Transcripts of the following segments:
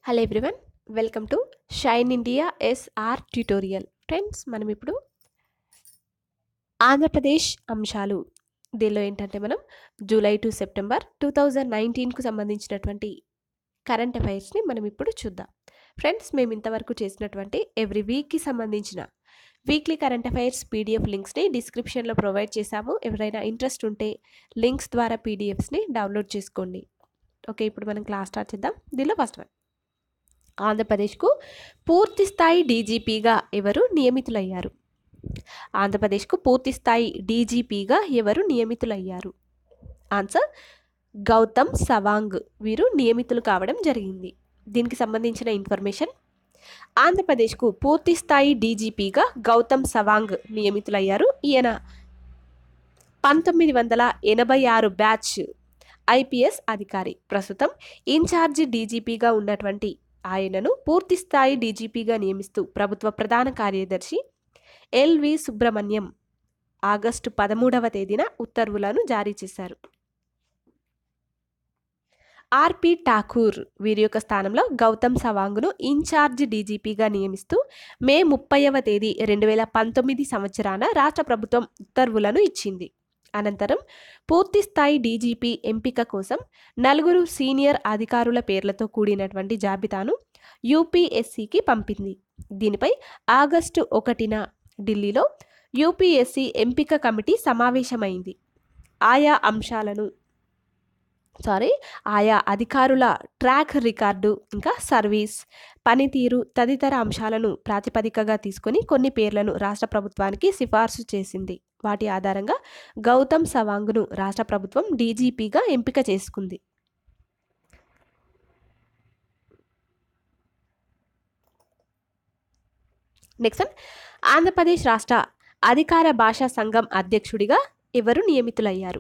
hello everyone welcome to shine India SR tutorial friends మనం ఇప్పుడు ఆంధ్రప్రదేశ్ అంశాలు దీనిలో ఏంటంటే మనం July to September two thousand నైన్టీన్కు సంబంధించినటువంటి కరెంట్ అఫైర్స్ని మనం ఇప్పుడు చూద్దాం ఫ్రెండ్స్ మేము ఇంతవరకు చేసినటువంటి ఎవ్రీ వీక్కి సంబంధించిన వీక్లీ కరెంట్ అఫైర్స్ పీడిఎఫ్ లింక్స్ని డిస్క్రిప్షన్లో ప్రొవైడ్ చేశాము ఎవరైనా ఇంట్రెస్ట్ ఉంటే లింక్స్ ద్వారా పీడిఎఫ్స్ని డౌన్లోడ్ చేసుకోండి ఓకే ఇప్పుడు మనం క్లాస్ స్టార్ట్ చేద్దాం దీనిలో ఫస్ట్ వన్ ఆంధ్రప్రదేశ్కు పూర్తి స్థాయి డీజీపీగా ఎవరు నియమితులయ్యారు ఆంధ్రప్రదేశ్కు పూర్తి స్థాయి డీజీపీగా ఎవరు నియమితులయ్యారు ఆన్సర్ గౌతమ్ సవాంగ్ వీరు నియమితులు కావడం జరిగింది దీనికి సంబంధించిన ఇన్ఫర్మేషన్ ఆంధ్రప్రదేశ్కు పూర్తి స్థాయి డీజీపీగా గౌతమ్ సవాంగ్ నియమితులయ్యారు ఈయన పంతొమ్మిది వందల ఎనభై ఆరు బ్యాచ్ ఐపీఎస్ అధికారి ప్రస్తుతం ఇన్ఛార్జి డీజీపీగా ఉన్నటువంటి ఆయనను పూర్తి స్థాయి డీజీపీగా నియమిస్తూ ప్రభుత్వ ప్రధాన కార్యదర్శి ఎల్వి సుబ్రహ్మణ్యం ఆగస్టు పదమూడవ తేదీన ఉత్తర్వులను జారీ చేశారు ఆర్పి ఠాకూర్ వీరి యొక్క స్థానంలో గౌతమ్ సవాంగ్ను ఇన్ఛార్జ్ డీజీపీగా నియమిస్తూ మే ముప్పైవ తేదీ రెండు వేల పంతొమ్మిది సంవత్సరాన రాష్ట్ర ప్రభుత్వం ఉత్తర్వులను ఇచ్చింది అనంతరం పూర్తి స్థాయి డీజీపీ ఎంపిక కోసం నలుగురు సీనియర్ అధికారుల పేర్లతో కూడినటువంటి జాబితాను యూపీఎస్సికి పంపింది దీనిపై ఆగస్టు ఒకటిన ఢిల్లీలో యూపీఎస్సి ఎంపిక కమిటీ సమావేశమైంది ఆయా అంశాలను సారీ ఆయా అధికారుల ట్రాక్ రికార్డు ఇంకా సర్వీస్ పనితీరు తదితర అంశాలను ప్రాతిపదికగా తీసుకొని కొన్ని పేర్లను రాష్ట్ర ప్రభుత్వానికి సిఫార్సు చేసింది వాటి ఆధారంగా గౌతమ్ సవాంగ్ను రాష్ట్ర ప్రభుత్వం డీజీపీగా ఎంపిక చేసుకుంది నెక్స్ట్ ఆంధ్రప్రదేశ్ రాష్ట్ర అధికార భాషా సంఘం అధ్యక్షుడిగా ఎవరు నియమితులయ్యారు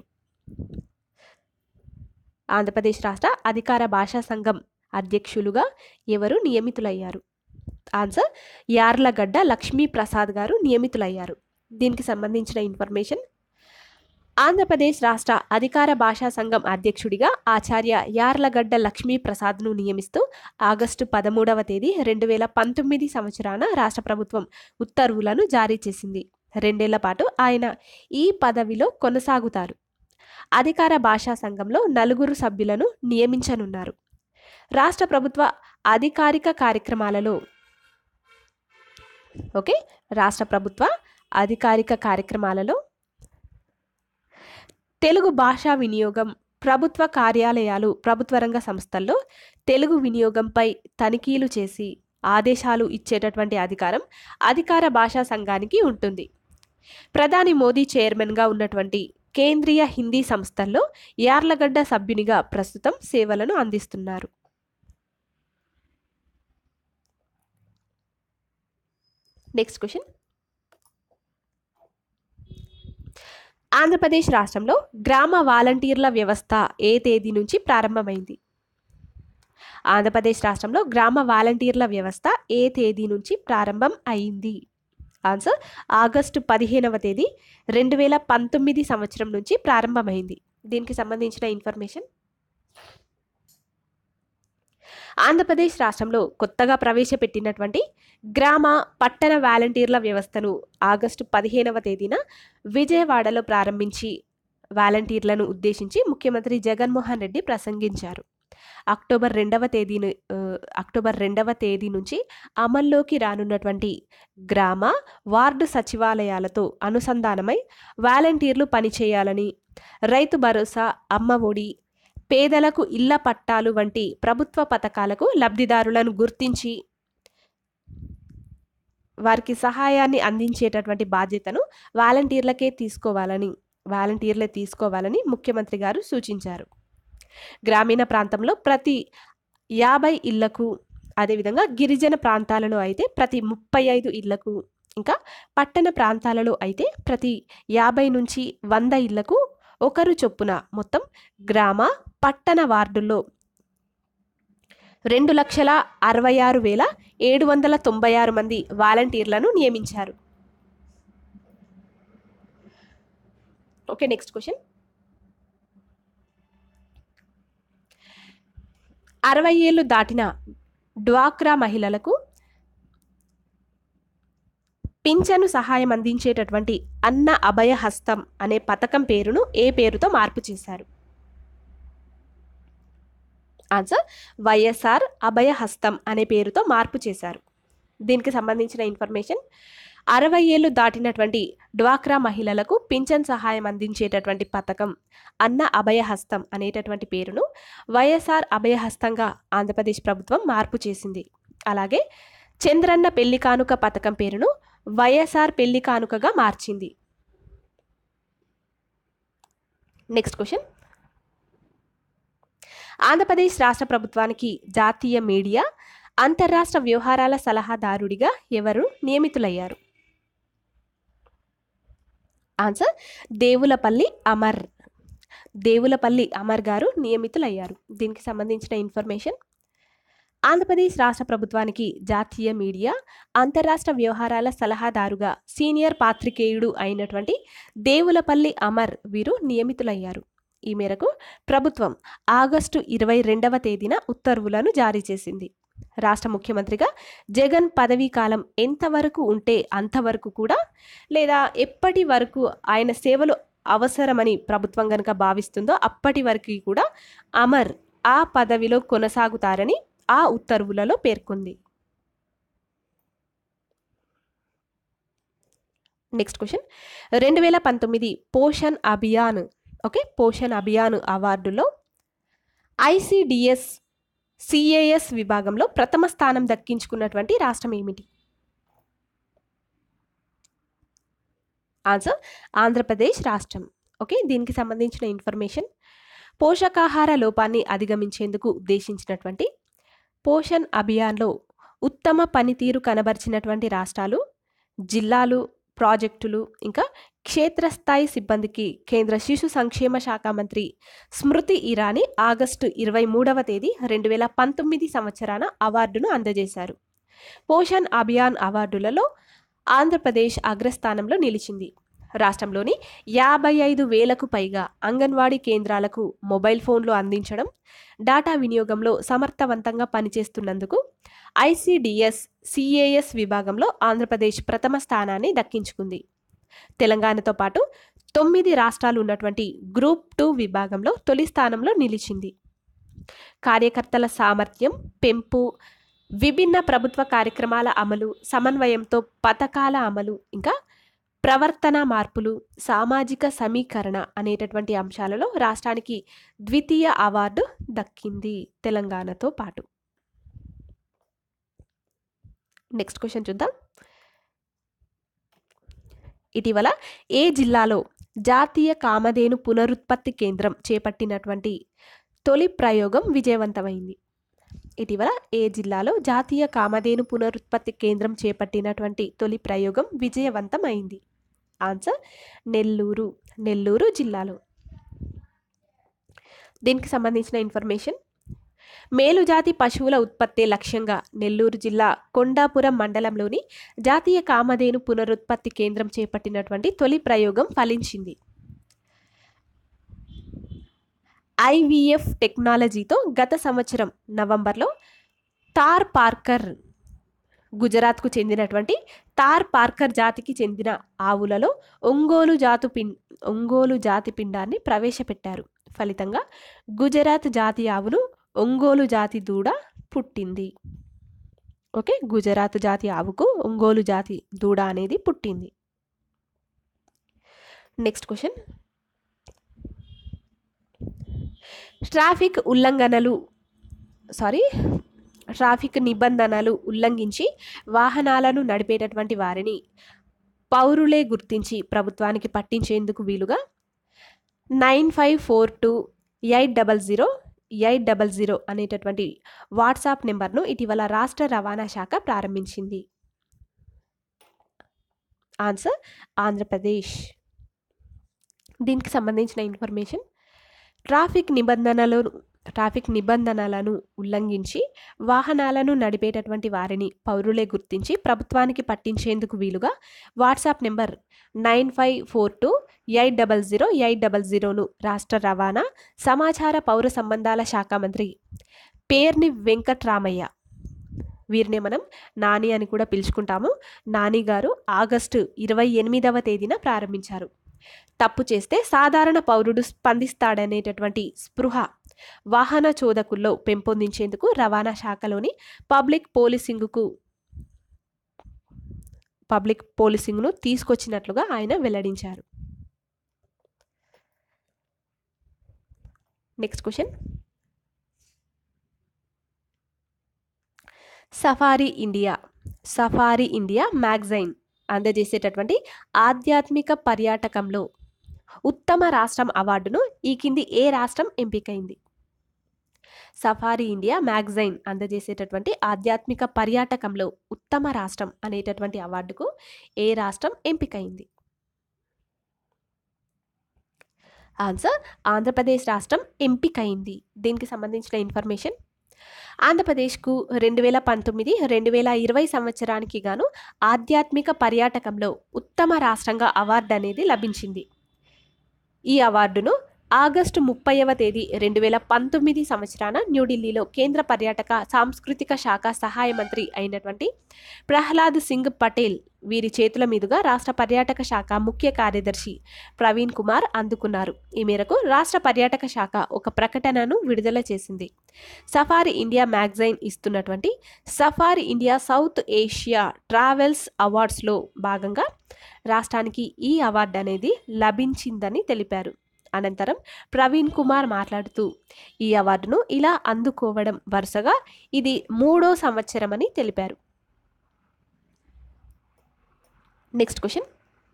ఆంధ్రప్రదేశ్ రాష్ట్ర అధికార భాషా సంఘం అధ్యక్షులుగా ఎవరు నియమితులయ్యారు ఆన్సర్ యార్లగడ్డ లక్ష్మీ ప్రసాద్ గారు నియమితులయ్యారు దీనికి సంబంధించిన ఇన్ఫర్మేషన్ ఆంధ్రప్రదేశ్ రాష్ట్ర అధికార భాషా సంఘం అధ్యక్షుడిగా ఆచార్య యార్లగడ్డ లక్ష్మీ ప్రసాద్ను నియమిస్తూ ఆగస్టు పదమూడవ తేదీ రెండు వేల పంతొమ్మిది సంవత్సరాన రాష్ట్ర ప్రభుత్వం ఉత్తర్వులను జారీ చేసింది రెండేళ్ల పాటు ఆయన ఈ పదవిలో కొనసాగుతారు అధికార భాషా సంఘంలో నలుగురు సభ్యులను నియమించనున్నారు రాష్ట్ర ప్రభుత్వ అధికారిక కార్యక్రమాలలో ఓకే రాష్ట్ర ప్రభుత్వ అధికారిక కార్యక్రమాలలో తెలుగు భాషా వినియోగం ప్రభుత్వ కార్యాలయాలు ప్రభుత్వ రంగ సంస్థల్లో తెలుగు వినియోగంపై తనిఖీలు చేసి ఆదేశాలు ఇచ్చేటటువంటి అధికారం అధికార భాషా సంఘానికి ఉంటుంది ప్రధాని మోదీ చైర్మన్గా ఉన్నటువంటి కేంద్రీయ హిందీ సంస్థల్లో యార్లగడ్డ సభ్యునిగా ప్రస్తుతం సేవలను అందిస్తున్నారు నెక్స్ట్ క్వశ్చన్ ఆంధ్రప్రదేశ్ రాష్ట్రంలో గ్రామ వాలంటీర్ల వ్యవస్థ ఏ తేదీ నుంచి ప్రారంభమైంది ఆంధ్రప్రదేశ్ రాష్ట్రంలో గ్రామ వాలంటీర్ల వ్యవస్థ ఏ తేదీ నుంచి ప్రారంభం అయింది ఆన్సర్ ఆగస్టు పదిహేనవ తేదీ రెండు వేల పంతొమ్మిది సంవత్సరం నుంచి ప్రారంభమైంది దీనికి సంబంధించిన ఇన్ఫర్మేషన్ ఆంధ్రప్రదేశ్ రాష్ట్రంలో కొత్తగా ప్రవేశపెట్టినటువంటి గ్రామ పట్టణ వాలంటీర్ల వ్యవస్థను ఆగస్టు పదిహేనవ తేదీన విజయవాడలో ప్రారంభించి వాలంటీర్లను ఉద్దేశించి ముఖ్యమంత్రి జగన్మోహన్ రెడ్డి ప్రసంగించారు అక్టోబర్ రెండవ తేదీని అక్టోబర్ రెండవ తేదీ నుంచి అమల్లోకి రానున్నటువంటి గ్రామ వార్డు సచివాలయాలతో అనుసంధానమై వాలంటీర్లు పనిచేయాలని రైతు భరోసా అమ్మ ఒడి పేదలకు ఇళ్ల పట్టాలు వంటి ప్రభుత్వ పథకాలకు లబ్ధిదారులను గుర్తించి వారికి సహాయాన్ని అందించేటటువంటి బాధ్యతను వాలంటీర్లకే తీసుకోవాలని వాలంటీర్లే తీసుకోవాలని ముఖ్యమంత్రి గారు సూచించారు గ్రామీణ ప్రాంతంలో ప్రతి యాభై ఇళ్లకు అదేవిధంగా గిరిజన ప్రాంతాలలో అయితే ప్రతి ముప్పై ఐదు ఇళ్లకు ఇంకా పట్టణ ప్రాంతాలలో అయితే ప్రతి యాభై నుంచి వంద ఇళ్లకు ఒకరు చొప్పున మొత్తం గ్రామ పట్టణ వార్డుల్లో రెండు లక్షల అరవై ఆరు వేల ఏడు వందల తొంభై ఆరు మంది వాలంటీర్లను నియమించారు ఓకే నెక్స్ట్ క్వశ్చన్ అరవై ఏళ్ళు దాటిన డ్వాక్రా మహిళలకు పింఛను సహాయం అందించేటటువంటి అన్న అభయ హస్తం అనే పథకం పేరును ఏ పేరుతో మార్పు చేశారు ఆన్సర్ వైఎస్ఆర్ అభయ హస్తం అనే పేరుతో మార్పు చేశారు దీనికి సంబంధించిన ఇన్ఫర్మేషన్ అరవై ఏళ్ళు దాటినటువంటి డ్వాక్రా మహిళలకు పింఛన్ సహాయం అందించేటటువంటి పథకం అన్న అభయహస్తం అనేటటువంటి పేరును వైఎస్ఆర్ అభయహస్తంగా ఆంధ్రప్రదేశ్ ప్రభుత్వం మార్పు చేసింది అలాగే చంద్రన్న పెళ్లి కానుక పథకం పేరును వైఎస్ఆర్ పెళ్లి కానుకగా మార్చింది నెక్స్ట్ క్వశ్చన్ ఆంధ్రప్రదేశ్ రాష్ట్ర ప్రభుత్వానికి జాతీయ మీడియా అంతర్రాష్ట్ర వ్యవహారాల సలహాదారుడిగా ఎవరు నియమితులయ్యారు ఆన్సర్ దేవులపల్లి అమర్ దేవులపల్లి అమర్ గారు నియమితులయ్యారు దీనికి సంబంధించిన ఇన్ఫర్మేషన్ ఆంధ్రప్రదేశ్ రాష్ట్ర ప్రభుత్వానికి జాతీయ మీడియా అంతర్రాష్ట్ర వ్యవహారాల సలహాదారుగా సీనియర్ పాత్రికేయుడు అయినటువంటి దేవులపల్లి అమర్ వీరు నియమితులయ్యారు ఈ మేరకు ప్రభుత్వం ఆగస్టు ఇరవై రెండవ తేదీన ఉత్తర్వులను జారీ చేసింది రాష్ట్ర ముఖ్యమంత్రిగా జగన్ పదవీ కాలం ఎంతవరకు ఉంటే అంతవరకు కూడా లేదా ఎప్పటి వరకు ఆయన సేవలు అవసరమని ప్రభుత్వం కనుక భావిస్తుందో అప్పటి వరకు కూడా అమర్ ఆ పదవిలో కొనసాగుతారని ఆ ఉత్తర్వులలో పేర్కొంది నెక్స్ట్ క్వశ్చన్ రెండు వేల పంతొమ్మిది పోషణ్ అభియాన్ ఓకే పోషణ్ అభియాన్ అవార్డులో ఐసిడిఎస్ సిఏఎస్ విభాగంలో ప్రథమ స్థానం దక్కించుకున్నటువంటి రాష్ట్రం ఏమిటి ఆన్సర్ ఆంధ్రప్రదేశ్ రాష్ట్రం ఓకే దీనికి సంబంధించిన ఇన్ఫర్మేషన్ పోషకాహార లోపాన్ని అధిగమించేందుకు ఉద్దేశించినటువంటి పోషణ్ అభియాన్లో ఉత్తమ పనితీరు కనబరిచినటువంటి రాష్ట్రాలు జిల్లాలు ప్రాజెక్టులు ఇంకా క్షేత్రస్థాయి సిబ్బందికి కేంద్ర శిశు సంక్షేమ శాఖ మంత్రి స్మృతి ఇరానీ ఆగస్టు ఇరవై మూడవ తేదీ రెండు వేల పంతొమ్మిది సంవత్సరాన అవార్డును అందజేశారు పోషణ్ అభియాన్ అవార్డులలో ఆంధ్రప్రదేశ్ అగ్రస్థానంలో నిలిచింది రాష్ట్రంలోని యాభై ఐదు వేలకు పైగా అంగన్వాడీ కేంద్రాలకు మొబైల్ ఫోన్లు అందించడం డేటా వినియోగంలో సమర్థవంతంగా పనిచేస్తున్నందుకు ఐసిడిఎస్ సిఏఎస్ విభాగంలో ఆంధ్రప్రదేశ్ ప్రథమ స్థానాన్ని దక్కించుకుంది తెలంగాణతో పాటు తొమ్మిది రాష్ట్రాలు ఉన్నటువంటి గ్రూప్ టూ విభాగంలో తొలి స్థానంలో నిలిచింది కార్యకర్తల సామర్థ్యం పెంపు విభిన్న ప్రభుత్వ కార్యక్రమాల అమలు సమన్వయంతో పథకాల అమలు ఇంకా ప్రవర్తన మార్పులు సామాజిక సమీకరణ అనేటటువంటి అంశాలలో రాష్ట్రానికి ద్వితీయ అవార్డు దక్కింది తెలంగాణతో పాటు నెక్స్ట్ క్వశ్చన్ చూద్దాం ఇటీవల ఏ జిల్లాలో జాతీయ కామధేను పునరుత్పత్తి కేంద్రం చేపట్టినటువంటి తొలి ప్రయోగం విజయవంతమైంది ఇటీవల ఏ జిల్లాలో జాతీయ కామధేను పునరుత్పత్తి కేంద్రం చేపట్టినటువంటి తొలి ప్రయోగం విజయవంతమైంది ఆన్సర్ నెల్లూరు నెల్లూరు జిల్లాలో దీనికి సంబంధించిన ఇన్ఫర్మేషన్ మేలుజాతి పశువుల ఉత్పత్తి లక్ష్యంగా నెల్లూరు జిల్లా కొండాపురం మండలంలోని జాతీయ కామధేను పునరుత్పత్తి కేంద్రం చేపట్టినటువంటి తొలి ప్రయోగం ఫలించింది ఐవీఎఫ్ టెక్నాలజీతో గత సంవత్సరం నవంబర్లో తార్ పార్కర్ గుజరాత్కు చెందినటువంటి తార్ పార్కర్ జాతికి చెందిన ఆవులలో ఒంగోలు జాతు పిం ఒంగోలు జాతి పిండాన్ని ప్రవేశపెట్టారు ఫలితంగా గుజరాత్ జాతి ఆవును ఒంగోలు జాతి దూడ పుట్టింది ఓకే గుజరాత్ జాతి ఆవుకు ఒంగోలు జాతి దూడ అనేది పుట్టింది నెక్స్ట్ క్వశ్చన్ ట్రాఫిక్ ఉల్లంఘనలు సారీ ట్రాఫిక్ నిబంధనలు ఉల్లంఘించి వాహనాలను నడిపేటటువంటి వారిని పౌరులే గుర్తించి ప్రభుత్వానికి పట్టించేందుకు వీలుగా nine five four two eight double zero eight double zero అనేటటువంటి వాట్సాప్ నెంబర్ను ఇటీవల రాష్ట్ర రవాణా శాఖ ప్రారంభించింది ఆన్సర్ ఆంధ్రప్రదేశ్ దీనికి సంబంధించిన ఇన్ఫర్మేషన్ ట్రాఫిక్ నిబంధనలను ట్రాఫిక్ నిబంధనలను ఉల్లంఘించి వాహనాలను నడిపేటటువంటి వారిని పౌరులే గుర్తించి ప్రభుత్వానికి పట్టించేందుకు వీలుగా WhatsApp number nine five four two eight double zero eight double జీరోను రాష్ట్ర రవాణా సమాచార పౌర సంబంధాల శాఖ మంత్రి పేర్ని వెంకట్రామయ్య వీరినే మనం నాని అని కూడా పిలుచుకుంటాము నాని గారు ఆగస్టు ఇరవై ఎనిమిదవ తేదీన ప్రారంభించారు తప్పు చేస్తే సాధారణ పౌరుడు స్పందిస్తాడనేటటువంటి స్పృహ వాహన చోదకుల్లో పెంపొందించేందుకు రవాణా శాఖలోని పబ్లిక్ పోలీసింగ్కు పబ్లిక్ పోలీసింగ్ను తీసుకొచ్చినట్లుగా ఆయన వెల్లడించారు next question safari India safari India magazine అందజేసేటటువంటి ఆధ్యాత్మిక పర్యాటకంలో ఉత్తమ రాష్ట్రం అవార్డును ఈ కింది ఏ రాష్ట్రం ఎంపికైంది సఫారీ ఇండియా మ్యాగజైన్ అందజేసేటటువంటి ఆధ్యాత్మిక పర్యాటకంలో ఉత్తమ రాష్ట్రం అనేటటువంటి అవార్డుకు ఏ రాష్ట్రం ఎంపికైంది ఆన్సర్ ఆంధ్రప్రదేశ్ రాష్ట్రం ఎంపికైంది దీనికి సంబంధించిన ఇన్ఫర్మేషన్ ఆంధ్రప్రదేశ్కు రెండు వేల పంతొమ్మిది రెండు వేల ఇరవై సంవత్సరానికి గాను ఆధ్యాత్మిక పర్యాటకంలో ఉత్తమ రాష్ట్రంగా అవార్డు అనేది లభించింది ఈ అవార్డును ఆగస్టు ముప్పైవ తేదీ రెండు వేల పంతొమ్మిది సంవత్సరాన న్యూఢిల్లీలో కేంద్ర పర్యాటక సాంస్కృతిక శాఖ సహాయ మంత్రి అయినటువంటి ప్రహ్లాద్ సింగ్ పటేల్ వీరి చేతుల మీదుగా రాష్ట్ర పర్యాటక శాఖ ముఖ్య కార్యదర్శి ప్రవీణ్ కుమార్ అందుకున్నారు ఈ మేరకు రాష్ట్ర పర్యాటక శాఖ ఒక ప్రకటనను విడుదల చేసింది సఫారీ ఇండియా మ్యాగజైన్ ఇస్తున్నటువంటి safari India south Asia travels అవార్డ్స్లో భాగంగా రాష్ట్రానికి ఈ అవార్డు అనేది లభించిందని తెలిపారు అనంతరం ప్రవీణ్ కుమార్ మాట్లాడుతూ ఈ అవార్డును ఇలా అందుకోవడం వరుసగా ఇది మూడో సంవత్సరమని తెలిపారు నెక్స్ట్ క్వశ్చన్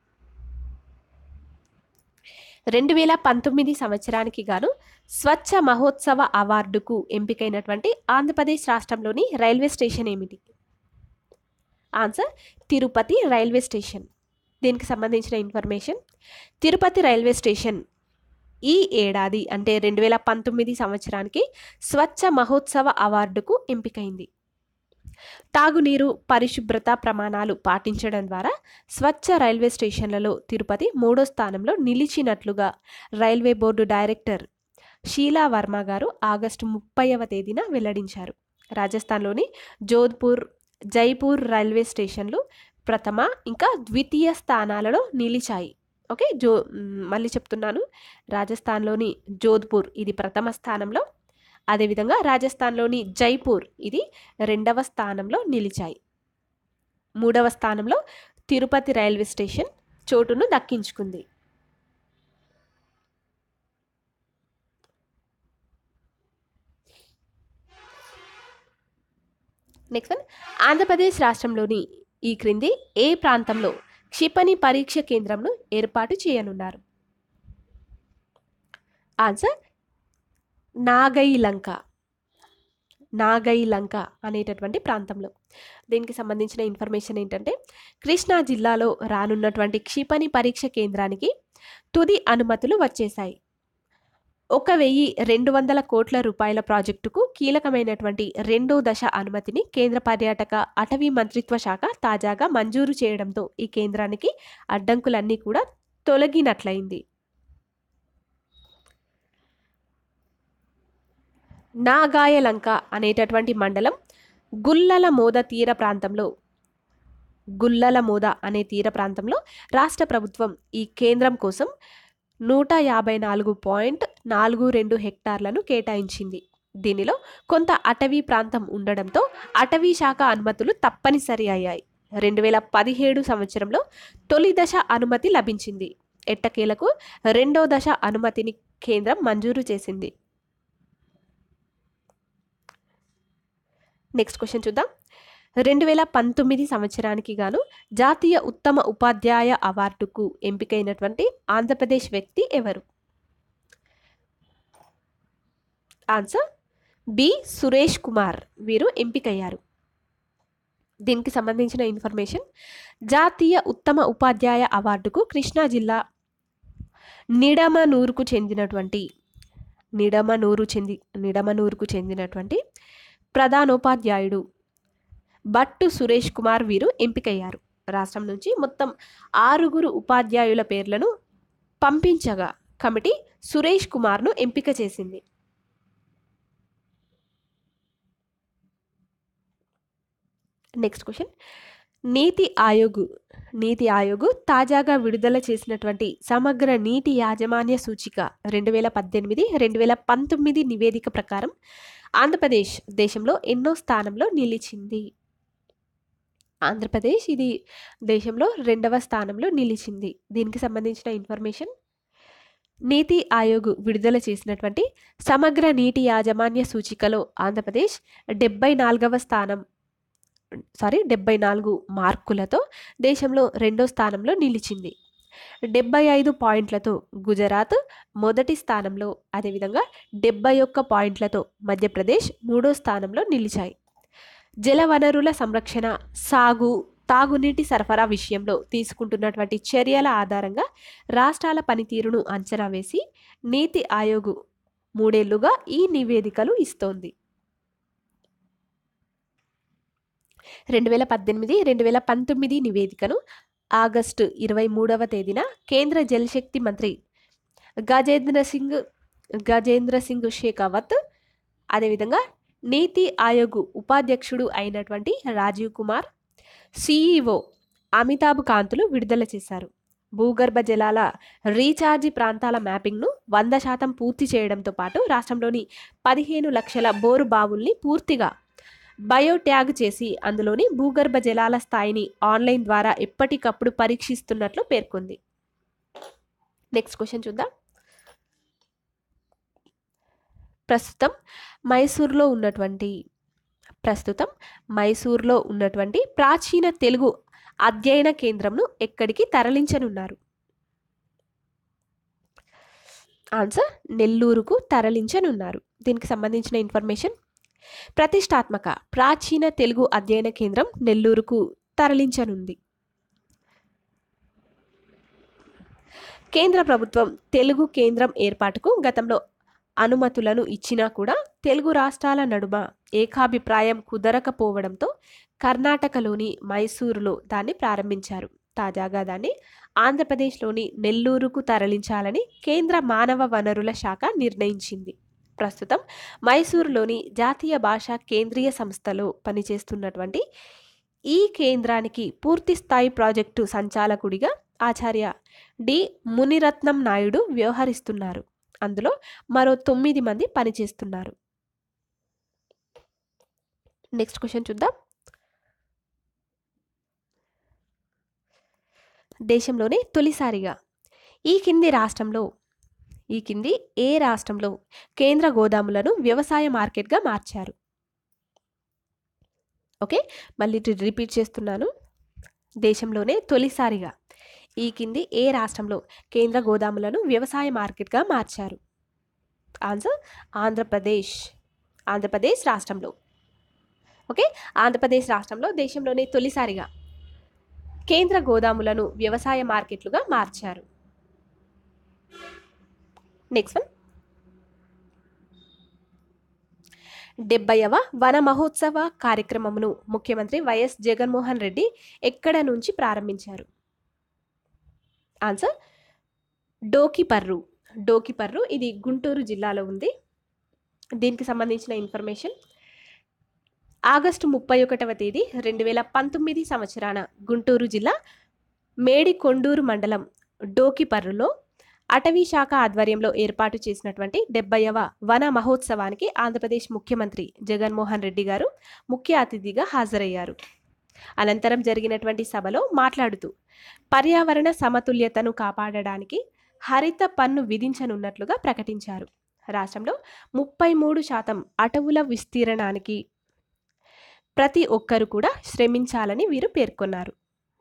రెండు వేల పంతొమ్మిది సంవత్సరానికి గాను స్వచ్ఛ మహోత్సవ అవార్డుకు ఎంపికైనటువంటి ఆంధ్రప్రదేశ్ రాష్ట్రంలోని రైల్వే స్టేషన్ ఏమిటి ఆన్సర్ తిరుపతి రైల్వే స్టేషన్ దీనికి సంబంధించిన ఇన్ఫర్మేషన్ తిరుపతి రైల్వే స్టేషన్ ఈ ఏడాది అంటే రెండు వేల పంతొమ్మిది సంవత్సరానికి స్వచ్ఛ మహోత్సవ అవార్డుకు ఎంపికైంది తాగునీరు పరిశుభ్రత ప్రమాణాలు పాటించడం ద్వారా స్వచ్ఛ రైల్వే స్టేషన్లలో తిరుపతి మూడో స్థానంలో నిలిచినట్లుగా railway board director Sheela Verma garu August ముప్పైవ తేదీన వెల్లడించారు రాజస్థాన్లోని జోధ్పూర్ జైపూర్ రైల్వే స్టేషన్లు ప్రథమ ఇంకా ద్వితీయ స్థానాలలో నిలిచాయి ఓకే జో మ్, మళ్ళీ చెప్తున్నాను రాజస్థాన్లోని జోధ్పూర్ ఇది ప్రథమ స్థానంలో అదేవిధంగా రాజస్థాన్లోని జైపూర్ ఇది రెండవ స్థానంలో నిలిచాయి మూడవ స్థానంలో తిరుపతి రైల్వే స్టేషన్ చోటును దక్కించుకుంది నెక్స్ట్ వన్ ఆంధ్రప్రదేశ్ రాష్ట్రంలోని ఈ క్రింది ఏ ప్రాంతంలో క్షిపణి పరీక్ష కేంద్రంను ఏర్పాటు చేయనున్నారు ఆన్సర్ నాగైలంక నాగైలంక అనేటటువంటి ప్రాంతంలో దీనికి సంబంధించిన ఇన్ఫర్మేషన్ ఏంటంటే కృష్ణా జిల్లాలో రానున్నటువంటి క్షిపణి పరీక్ష కేంద్రానికి తుది అనుమతులు వచ్చేశాయి ఒక వెయ్యి రెండు వందల కోట్ల రూపాయల ప్రాజెక్టుకు కీలకమైనటువంటి రెండో దశ అనుమతిని కేంద్ర పర్యాటక అటవీ మంత్రిత్వ శాఖ తాజాగా మంజూరు చేయడంతో ఈ కేంద్రానికి అడ్డంకులన్నీ కూడా తొలగినట్లయింది నాగాయలంక అనేటటువంటి మండలం గుల్లల మోద తీర ప్రాంతంలో గుల్లల మోద అనే తీర ప్రాంతంలో రాష్ట్ర ప్రభుత్వం ఈ కేంద్రం కోసం నూట యాభై నాలుగు పాయింట్ నాలుగు రెండు హెక్టార్లను కేటాయించింది దీనిలో కొంత అటవీ ప్రాంతం ఉండడంతో అటవీ శాఖ అనుమతులు తప్పనిసరి అయ్యాయి రెండు వేల పదిహేడు సంవత్సరంలో తొలి దశ అనుమతి లభించింది ఎట్టకేలకు రెండో దశ అనుమతిని కేంద్రం మంజూరు చేసింది నెక్స్ట్ క్వశ్చన్ చూద్దాం రెండు వేల పంతొమ్మిది సంవత్సరానికి గాను జాతీయ ఉత్తమ ఉపాధ్యాయ అవార్డుకు ఎంపికైనటువంటి ఆంధ్రప్రదేశ్ వ్యక్తి ఎవరు ఆన్సర్ బి సురేష్ కుమార్ వీరు ఎంపికయ్యారు దీనికి సంబంధించిన ఇన్ఫర్మేషన్ జాతీయ ఉత్తమ ఉపాధ్యాయ అవార్డుకు కృష్ణా జిల్లా నిడమనూరుకు చెందినటువంటి నిడమనూరు చెంది నిడమనూరుకు చెందినటువంటి ప్రధానోపాధ్యాయుడు భట్టు సురేష్ కుమార్ వీరు ఎంపికయ్యారు రాష్ట్రం నుంచి మొత్తం ఆరుగురు ఉపాధ్యాయుల పేర్లను పంపించగా కమిటీ సురేష్ కుమార్ను ఎంపిక చేసింది నెక్స్ట్ క్వశ్చన్ నీతి ఆయోగ్ నీతి ఆయోగ్ తాజాగా విడుదల చేసినటువంటి సమగ్ర నీటి యాజమాన్య సూచిక రెండు వేల పద్దెనిమిది రెండు వేల పంతొమ్మిది నివేదిక ప్రకారం ఆంధ్రప్రదేశ్ దేశంలో ఎన్నో స్థానంలో నిలిచింది ఆంధ్రప్రదేశ్ ఇది దేశంలో రెండవ స్థానంలో నిలిచింది దీనికి సంబంధించిన ఇన్ఫర్మేషన్ నీతి ఆయోగ్ విడుదల చేసినటువంటి సమగ్ర నీటి యాజమాన్య సూచికలో ఆంధ్రప్రదేశ్ డెబ్బై నాలుగవ స్థానం సారీ డెబ్బై నాలుగు మార్కులతో దేశంలో రెండో స్థానంలో నిలిచింది డెబ్బై ఐదు పాయింట్లతో గుజరాత్ మొదటి స్థానంలో అదేవిధంగా డెబ్బై ఒక్క పాయింట్లతో మధ్యప్రదేశ్ మూడో స్థానంలో నిలిచాయి జలవనరుల సంరక్షణ సాగు తాగునీటి సరఫరా విషయంలో తీసుకుంటున్నటువంటి చర్యల ఆధారంగా రాష్ట్రాల పనితీరును అంచనా వేసి నీతి ఆయోగ్ మూడేళ్లుగా ఈ నివేదికలు ఇస్తోంది రెండు వేల పద్దెనిమిది రెండు వేల పంతొమ్మిది నివేదికను ఆగస్టు ఇరవై మూడవ తేదీన కేంద్ర జలశక్తి మంత్రి గజేంద్ర సింగ్ గజేంద్ర సింగ్ షేకావత్ అదేవిధంగా నీతి ఆయోగ్ ఉపాధ్యక్షుడు అయినటువంటి రాజీవ్ కుమార్ సిఈఓ అమితాబ్ కాంతులు విడుదల చేశారు భూగర్భ జలాల రీఛార్జి ప్రాంతాల మ్యాపింగ్ను వంద శాతం పూర్తి చేయడంతో పాటు రాష్ట్రంలోని పదిహేను లక్షల బోరు బావుల్ని పూర్తిగా బయోట్యాగ్ చేసి అందులోని భూగర్భ జలాల స్థాయిని ఆన్లైన్ ద్వారా ఎప్పటికప్పుడు పరీక్షిస్తున్నట్లు పేర్కొంది నెక్స్ట్ క్వశ్చన్ చూద్దాం ప్రస్తుతం మైసూర్లో ఉన్నటువంటి ప్రస్తుతం మైసూర్లో ఉన్నటువంటి ప్రాచీన తెలుగు అధ్యయన కేంద్రంను ఎక్కడికి తరలించనున్నారు ఆన్సర్ నెల్లూరుకు తరలించనున్నారు దీనికి సంబంధించిన ఇన్ఫర్మేషన్ ప్రతిష్టాత్మక ప్రాచీన తెలుగు అధ్యయన కేంద్రం నెల్లూరుకు తరలించనుంది కేంద్ర ప్రభుత్వం తెలుగు కేంద్రం ఏర్పాటుకు గతంలో అనుమతులను ఇచ్చినా కూడా తెలుగు రాష్ట్రాల నడుమ ఏకాభిప్రాయం కుదరకపోవడంతో కర్ణాటకలోని మైసూరులో దాన్ని ప్రారంభించారు తాజాగా దాన్ని ఆంధ్రప్రదేశ్లోని నెల్లూరుకు తరలించాలని కేంద్ర మానవ వనరుల శాఖ నిర్ణయించింది ప్రస్తుతం మైసూరులోని జాతీయ భాషా కేంద్రీయ సంస్థలో పనిచేస్తున్నటువంటి ఈ కేంద్రానికి పూర్తి స్థాయి ప్రాజెక్టు సంచాలకుడిగా ఆచార్య డి మునిరత్నం నాయుడు వ్యవహరిస్తున్నారు అందులో మరో తొమ్మిది మంది పనిచేస్తున్నారు నెక్స్ట్ క్వశ్చన్ చూద్దాం దేశంలోనే తొలిసారిగా ఈ కింది రాష్ట్రంలో ఈ కింది ఏ రాష్ట్రంలో కేంద్ర గోదాములను వ్యవసాయ మార్కెట్గా మార్చారు ఓకే మళ్ళీ రిపీట్ చేస్తున్నాను దేశంలోనే తొలిసారిగా ఈ కింది ఏ రాష్ట్రంలో కేంద్ర గోదాములను వ్యవసాయ మార్కెట్గా మార్చారు ఆన్సర్ ఆంధ్రప్రదేశ్ ఆంధ్రప్రదేశ్ రాష్ట్రంలో ఓకే ఆంధ్రప్రదేశ్ రాష్ట్రంలో దేశంలోనే తొలిసారిగా కేంద్ర గోదాములను వ్యవసాయ మార్కెట్లుగా మార్చారు నెక్స్ట్ వన్ డెబ్బైవ వన మహోత్సవ కార్యక్రమమును ముఖ్యమంత్రి వైఎస్ జగన్మోహన్ రెడ్డి ఎక్కడ నుంచి ప్రారంభించారు ఆన్సర్ డోకిపర్రు డోకిపర్రు ఇది గుంటూరు జిల్లాలో ఉంది దీనికి సంబంధించిన ఇన్ఫర్మేషన్ ఆగస్టు ముప్పై ఒకటవ తేదీ రెండు వేల పంతొమ్మిది సంవత్సరాన గుంటూరు జిల్లా మేడికొండూరు మండలం డోకిపర్రులో అటవీ శాఖ ఆధ్వర్యంలో ఏర్పాటు చేసినటువంటి డెబ్బైవ వన మహోత్సవానికి ఆంధ్రప్రదేశ్ ముఖ్యమంత్రి జగన్మోహన్ రెడ్డి గారు ముఖ్య అతిథిగా హాజరయ్యారు అనంతరం జరిగినటువంటి సభలో మాట్లాడుతూ పర్యావరణ సమతుల్యతను కాపాడడానికి హరిత పన్ను విధించనున్నట్లుగా ప్రకటించారు రాష్ట్రంలో ముప్పై మూడు శాతం అటవుల విస్తీర్ణానికి ప్రతి ఒక్కరు కూడా శ్రమించాలని వీరు పేర్కొన్నారు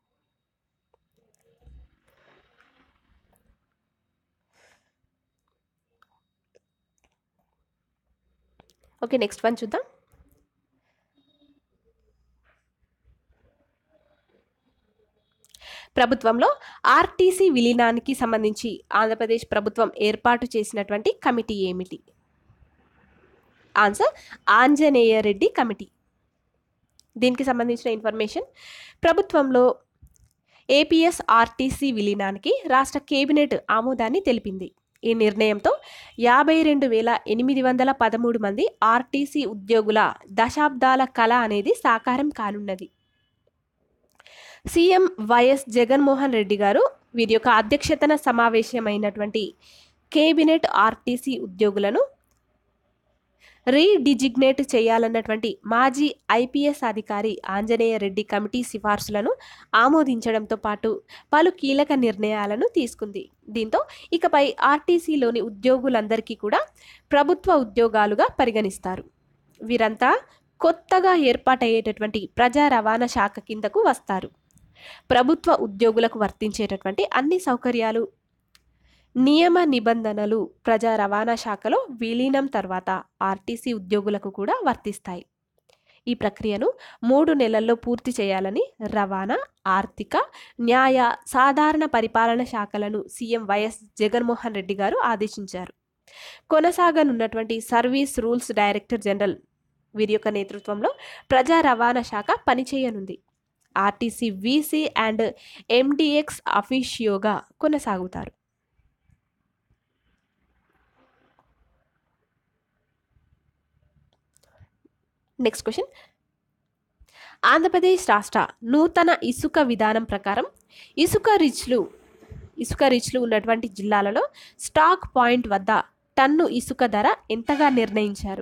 ఓకే నెక్స్ట్ వన్ చూద్దాం ప్రభుత్వంలో ఆర్టీసీ విలీనానికి సంబంధించి ఆంధ్రప్రదేశ్ ప్రభుత్వం ఏర్పాటు చేసినటువంటి కమిటీ ఏమిటి ఆన్సర్ ఆంజనేయ రెడ్డి కమిటీ దీనికి సంబంధించిన ఇన్ఫర్మేషన్ ప్రభుత్వంలో ఏపీఎస్ ఆర్టీసీ విలీనానికి రాష్ట్ర కేబినెట్ ఆమోదాన్ని తెలిపింది ఈ నిర్ణయంతో యాభై రెండు వేల ఎనిమిది వందల పదమూడు మంది ఆర్టీసీ ఉద్యోగుల దశాబ్దాల కళ అనేది సాకారం కానున్నది సీఎం వైఎస్ జగన్మోహన్ రెడ్డి గారు వీరి యొక్క అధ్యక్షతన సమావేశమైనటువంటి కేబినెట్ ఆర్టీసీ ఉద్యోగులను రీడిజిగ్నేట్ చేయాలన్నటువంటి మాజీ ఐపీఎస్ అధికారి ఆంజనేయ రెడ్డి కమిటీ సిఫార్సులను ఆమోదించడంతో పాటు పలు కీలక నిర్ణయాలను తీసుకుంది దీంతో ఇకపై ఆర్టీసీలోని ఉద్యోగులందరికీ కూడా ప్రభుత్వ ఉద్యోగాలుగా పరిగణిస్తారు వీరంతా కొత్తగా ఏర్పాటయ్యేటటువంటి ప్రజా రవాణా శాఖ కిందకు వస్తారు ప్రభుత్వ ఉద్యోగులకు వర్తించేటటువంటి అన్ని సౌకర్యాలు నియమ నిబంధనలు ప్రజా రవాణా శాఖలో విలీనం తర్వాత ఆర్టీసీ ఉద్యోగులకు కూడా వర్తిస్తాయి ఈ ప్రక్రియను మూడు నెలల్లో పూర్తి చేయాలని రవాణా ఆర్థిక న్యాయ సాధారణ పరిపాలన శాఖలను సీఎం వైఎస్ జగన్మోహన్ రెడ్డి గారు ఆదేశించారు కొనసాగనున్నటువంటి సర్వీస్ రూల్స్ డైరెక్టర్ జనరల్ వీరి యొక్క నేతృత్వంలో ప్రజా రవాణా శాఖ పనిచేయనుంది ఆర్టీసీ వీసీ అండ్ ఎండిఎక్స్ అఫీషియోగా కొనసాగుతారు నెక్స్ట్ క్వశ్చన్ ఆంధ్రప్రదేశ్ రాష్ట్ర నూతన ఇసుక విధానం ప్రకారం ఇసుక రిచ్లు ఇసుక రిచ్లు ఉన్నటువంటి జిల్లాలలో స్టాక్ పాయింట్ వద్ద టన్ను ఇసుక ధర ఎంతగా నిర్ణయించారు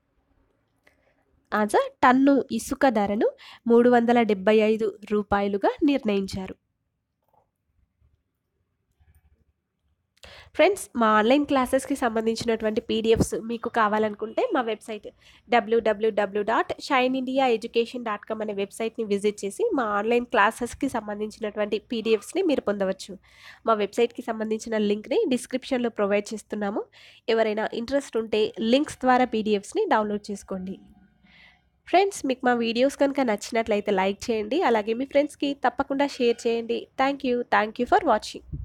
ఆన్సర్ టన్ను ఇసుక ధరను మూడు వందల డెబ్బై ఐదు రూపాయలుగా నిర్ణయించారు ఫ్రెండ్స్ మా ఆన్లైన్ క్లాసెస్కి సంబంధించినటువంటి పీడిఎఫ్స్ మీకు కావాలనుకుంటే మా వెబ్సైట్ డబ్ల్యూడబ్ల్యూడబ్ల్యూ dot shine India education dot com అనే వెబ్సైట్ని విజిట్ చేసి మా ఆన్లైన్ క్లాసెస్కి సంబంధించినటువంటి పీడిఎఫ్స్ని మీరు పొందవచ్చు మా వెబ్సైట్కి సంబంధించిన లింక్ని డిస్క్రిప్షన్లో ప్రొవైడ్ చేస్తున్నాము ఎవరైనా ఇంట్రెస్ట్ ఉంటే లింక్స్ ద్వారా పీడిఎఫ్స్ని డౌన్లోడ్ చేసుకోండి ఫ్రెండ్స్ మీకు మా వీడియోస్ కనుక నచ్చినట్లయితే లైక్ చేయండి అలాగే మీ ఫ్రెండ్స్కి తప్పకుండా షేర్ చేయండి thank you thank you for watching